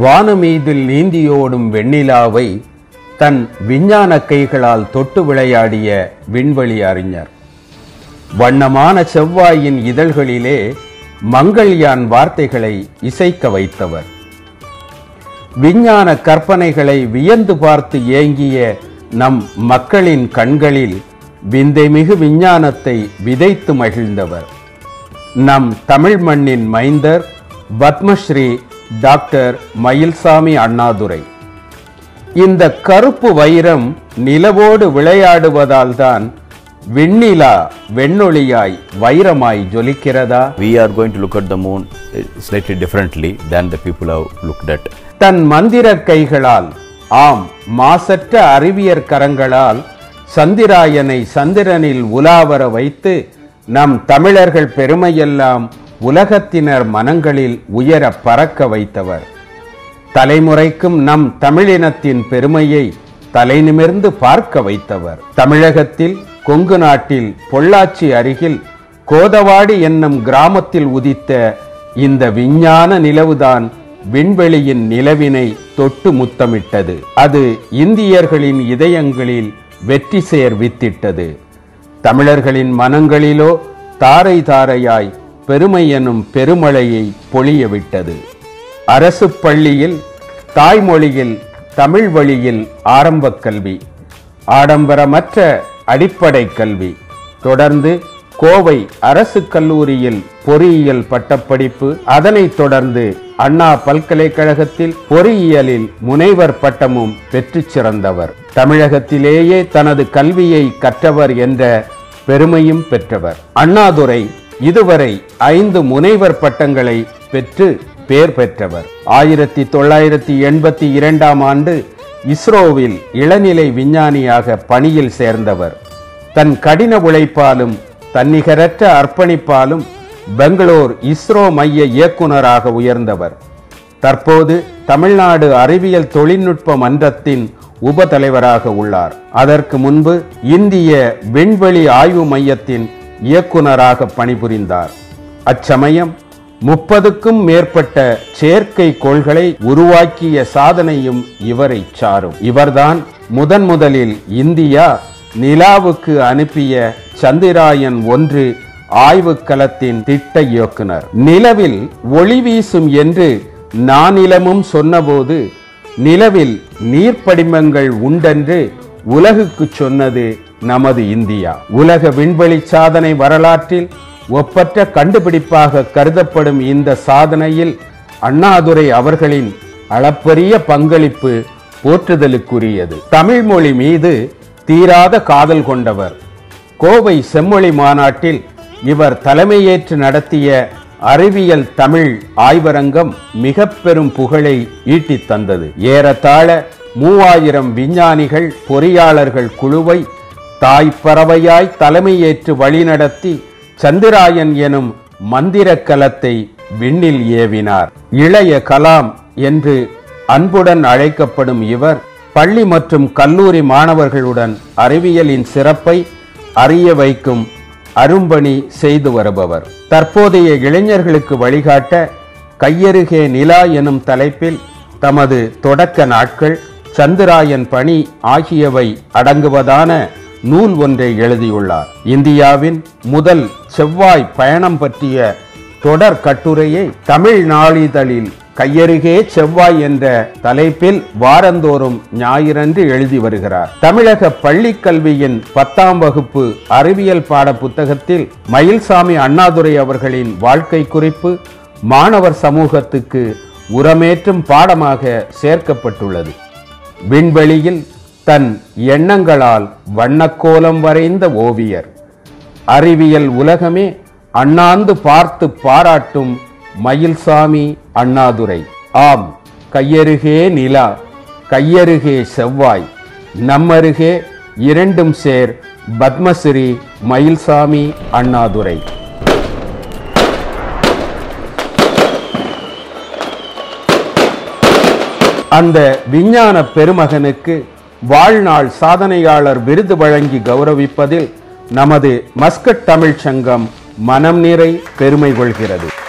வானமீதில் நீந்தியோடும் வெண்ணிலாவை தன் விஞ்ஞான கைகளால் தொட்டு விளையாடிய விண்வெளி அறிஞர் வண்ணமான செவ்வாயின் இதழ்களிலே மங்கள்யான் வார்த்தைகளை இசைக்க வைத்தவர் விஞ்ஞான கற்பனைகளை வியந்து பார்த்து ஏங்கிய நம் மக்களின் கண்களில் விந்தைமிகு விஞ்ஞானத்தை விதைத்து மகிழ்ந்தவர் நம் தமிழ் மண்ணின் மைந்தர் பத்மஸ்ரீ டாக்டர் மயில்சாமி அண்ணாதுரை இந்த கருப்பு வைரம் நிலவோடு விளையாடுவதால் தான் விண்ணிலா வெண்ணொளியாய் வைரமாய் ஜொலிக்கிறதா We are going to look at the moon uh, slightly differently than the people have looked at. தன் மந்திர கைகளால் ஆம் மாசற்ற அறிவியற் கரங்களால் சந்திராயனை சந்திரனில் உலாவர வைத்து நம் தமிழர்கள் பெருமையெல்லாம் உலகத்தினர் மனங்களில் உயர பறக்க வைத்தவர் தலைமுறைக்கும் நம் தமிழினத்தின் பெருமையை தலைநிமிர்ந்து பார்க்க வைத்தவர் தமிழகத்தில் கொங்கு நாட்டில் பொள்ளாச்சி அருகில் கோதவாடி என்னும் கிராமத்தில் உதித்த இந்த விஞ்ஞான நிலவுதான் விண்வெளியின் நிலவினை தொட்டு முத்தமிட்டது அது இந்தியர்களின் இதயங்களில் வெற்றி சேர் வித்திட்டது தமிழர்களின் மனங்களிலோ தாரை தாரையாய் பெருமை எனும் பெருமழையை பொழிய விட்டது அரசு பள்ளியில் தாய்மொழியில் தமிழ் வழியில் ஆரம்பக் கல்வி ஆடம்பரமற்ற அடிப்படை கல்வி தொடர்ந்து கோவை அரசு கல்லூரியில் பொறியியல் பட்டப்படிப்பு அதனைத் தொடர்ந்து அண்ணா பல்கலைக்கழகத்தில் பொறியியலில் முனைவர் பட்டமும் பெற்றுச் சிறந்தவர் தமிழகத்திலேயே தனது கல்வியை கற்றவர் என்ற பெருமையும் பெற்றவர் அண்ணாதுரை இதுவரை ஐந்து முனைவர் பட்டங்களை பெற்று பேர் பெற்றவர் ஆயிரத்தி தொள்ளாயிரத்தி எண்பத்தி இரண்டாம் ஆண்டு இஸ்ரோவில் இளநிலை விஞ்ஞானியாக பணியில் சேர்ந்தவர் தன் கடின உழைப்பாலும் தன்னிகரற்ற அர்ப்பணிப்பாலும் பெங்களூர் இஸ்ரோ மைய இயக்குனராக உயர்ந்தவர் தற்போது தமிழ்நாடு அறிவியல் தொழில்நுட்ப மன்றத்தின் உபதலைவராக உள்ளார் அதற்கு முன்பு இந்திய விண்வெளி ஆய்வு மையத்தின் இயக்குனராக பணிபுரிந்தார் அச்சமயம் முப்பதுக்கும் மேற்பட்ட செயற்கை கோள்களை உருவாக்கிய சாதனையும் இவரை சாரும் இவர்தான் முதன் முதலில் இந்தியா நிலாவுக்கு அனுப்பிய சந்திராயன் ஒன்று ஆய்வுக்களத்தின் திட்ட இயக்குனர் நிலவில் ஒளி வீசும் என்று நானிலமும் சொன்னபோது நிலவில் நீர்ப்படிமங்கள் உண்டென்று உலகுக்கு சொன்னது நமது இந்தியா உலக விண்வெளி சாதனை வரலாற்றில் ஒப்பற்ற கண்டுபிடிப்பாக கருதப்படும் இந்த சாதனையில் அண்ணாதுரை அவர்களின் அளப்பரிய பங்களிப்பு போற்றுதலுக்குரியது தமிழ் மொழி மீது தீராத காதல் கொண்டவர் கோவை செம்மொழி மாநாட்டில் இவர் தலைமையேற்று நடத்திய அறிவியல் தமிழ் ஆய்வரங்கம் மிக பெரும் புகழை ஈட்டித் தந்தது ஏறத்தாழ மூவாயிரம் விஞ்ஞானிகள் பொறியாளர்கள் குழுவை தாய் பறவையாய் தலைமையேற்று வழிநடத்தி சந்திராயன் எனும் மந்திர கலத்தை விண்ணில் ஏவினார் இளைய கலாம் என்று அன்புடன் அழைக்கப்படும் இவர் பள்ளி மற்றும் கல்லூரி மாணவர்களுடன் அறிவியலின் சிறப்பை அறிய வைக்கும் அரும்பணி செய்து வருபவர் தற்போதைய இளைஞர்களுக்கு வழிகாட்ட கையருகே நிலா எனும் தலைப்பில் தமது தொடக்க நாட்கள் சந்திராயன் பணி ஆகியவை அடங்குவதான நூல் ஒன்றை எழுதியுள்ளார் இந்தியாவின் முதல் செவ்வாய் பயணம் பற்றிய தொடர் கட்டுரையை தமிழ் நாளிதழில் கையருகே செவ்வாய் என்ற தலைப்பில் வாரந்தோறும் ஞாயிறன்று எழுதி வருகிறார் தமிழக பள்ளிக் கல்வியின் பத்தாம் வகுப்பு அறிவியல் பாட புத்தகத்தில் மயில்சாமி அண்ணாதுரை அவர்களின் வாழ்க்கை குறிப்பு மாணவர் சமூகத்துக்கு உரமேற்றும் பாடமாக சேர்க்கப்பட்டுள்ளது விண்வெளியில் தன் எண்ணங்களால் வண்ணக்கோலம் வரைந்த ஓவியர் அறிவியல் உலகமே அண்ணாந்து பார்த்து பாராட்டும் மயில்சாமி அண்ணாதுரை ஆம் கையருகே நிலா கையருகே செவ்வாய் நம்மருகே இரண்டும் சேர் பத்மஸ்ரீ மயில்சாமி அண்ணாதுரை அந்த விஞ்ஞான பெருமகனுக்கு வாழ்நாள் சாதனையாளர் விருது வழங்கி கௌரவிப்பதில் நமது மஸ்கட் தமிழ்ச் சங்கம் மனம் நிறை பெருமை கொள்கிறது